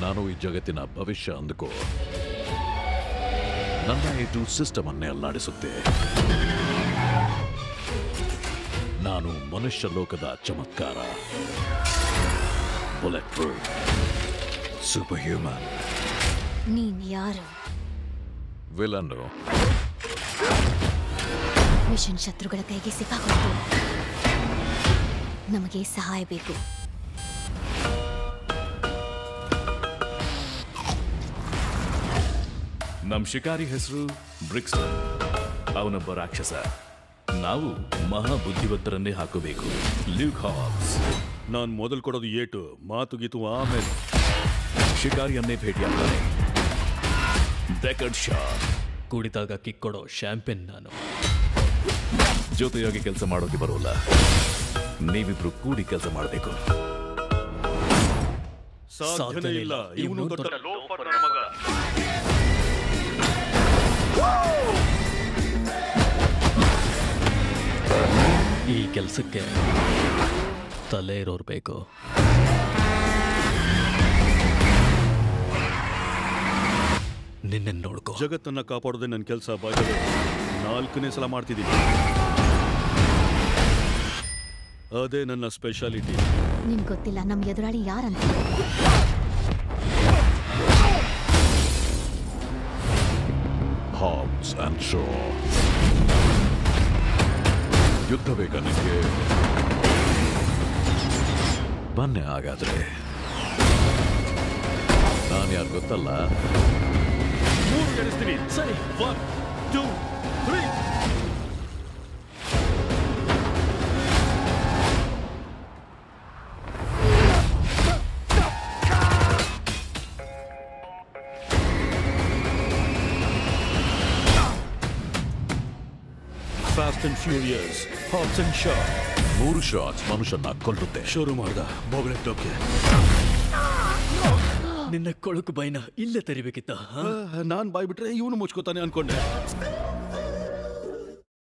ನಾನು ಈ ಜಗತ್ತಿನ ಭವಿಷ್ಯ ಅಂದುಕೋ ನನ್ನ ಇದು ಸಿಸ್ಟಮ್ ಅನ್ನೇ ಅಲ್ಲಾಡಿಸುತ್ತೆ ನಾನು ಮನುಷ್ಯ ಲೋಕದ ಚಮತ್ಕಾರ ಬುಲೆಟ್ ಪ್ರೂಫ್ ಸೂಪರ್ ಹ್ಯೂಮನ್ ನೀನ್ ಯಾರು ವಿಲನ್ನು ಮಿಷನ್ ಶತ್ರುಗಳ ಕೈಗೆ ಸಿಕ್ಕಾಕೊಂಡು ನಮಗೆ ಸಹಾಯ ಬೇಕು ನಮ್ ಶಿಕಾರಿ ಹೆಸರು ಬ್ರಿಕ್ಸ್ಟನ್ ಅವನೊಬ್ಬ ರಾಕ್ಷಸ ನಾವು ಮಹಾ ಬುದ್ಧಿವಂತರನ್ನೇ ಹಾಕಬೇಕು ಲ್ಯೂಕ್ ಹಾಬ್ಸ್ ನಾನ್ ಮೊದಲು ಕೊಡೋದು ಏಟು ಮಾತು ಗೀತು ಆಮೇಲೆ ಶಿಕಾರಿಯನ್ನೇ ಭೇಟಿಯಾಗ್ತಾನೆ ಡೆಕಡ್ ಶಾ ಕುಡಿದಾಗ ಕಿಕ್ಕೊಡೋ ಶ್ಯಾಂಪೆನ್ ನಾನು ಜೊತೆಯಾಗಿ ಕೆಲಸ ಮಾಡೋಕೆ ಬರೋಲ್ಲ ನೀವಿಬ್ರು ಕೂಡಿ ಕೆಲಸ ಮಾಡಬೇಕು ಸಾಧ್ಯನೇ ಇಲ್ಲ ಇವನು ದೊಡ್ಡ ಲೋಫರ್ ಮಗ ಈ ಕೆಲಸಕ್ಕೆ ತಲೆ ಇರೋರು ಬೇಕು ನಿನ್ನೆ ನೋಡ್ಕೋ ಜಗತ್ತನ್ನ ಕಾಪಾಡೋದೇ ನನ್ನ ಕೆಲಸ ಬಾಯ್ದವೆ ನಾಲ್ಕನೇ ಸಲ ಮಾಡ್ತಿದ್ದೀನಿ ಅದೇ ನನ್ನ ಸ್ಪೆಷಾಲಿಟಿ ನಿನ್ ಗೊತ್ತಿಲ್ಲ ನಮ್ ಎದುರಾಳಿ ಯಾರಂತ ಹಾಬ್ಸ್ ಅಂಡ್ ಶೋ ಯುದ್ಧ ಬೇಕಾ ನಿಮಗೆ ಬನ್ನಿ ಹಾಗಾದ್ರೆ ನಾನು ಯಾರು ಗೊತ್ತಲ್ಲ ಮೂರು ಎಣಿಸ್ತೀನಿ ಸರಿ one two three fast and furious Hobbs and Shaw ಮೂರು ಶಾಟ್ಸ್ ಮನುಷ್ಯನ ಕೊಲ್ಲುತ್ತೆ ಶುರು ಮಾಡ್ದ ಬೊಗಳೆಟ್ಟೋಕೆ ನಿನ್ನ ಕೊಳುಕು ಬೈನ ಇಲ್ಲೇ ತೆರಿಬೇಕಿತ್ತ ನಾನ್ ಬಾಯ್ಬಿಟ್ರೆ ಇವನು ಮುಚ್ಕೋತಾನೆ ಅನ್ಕೊಂಡೆ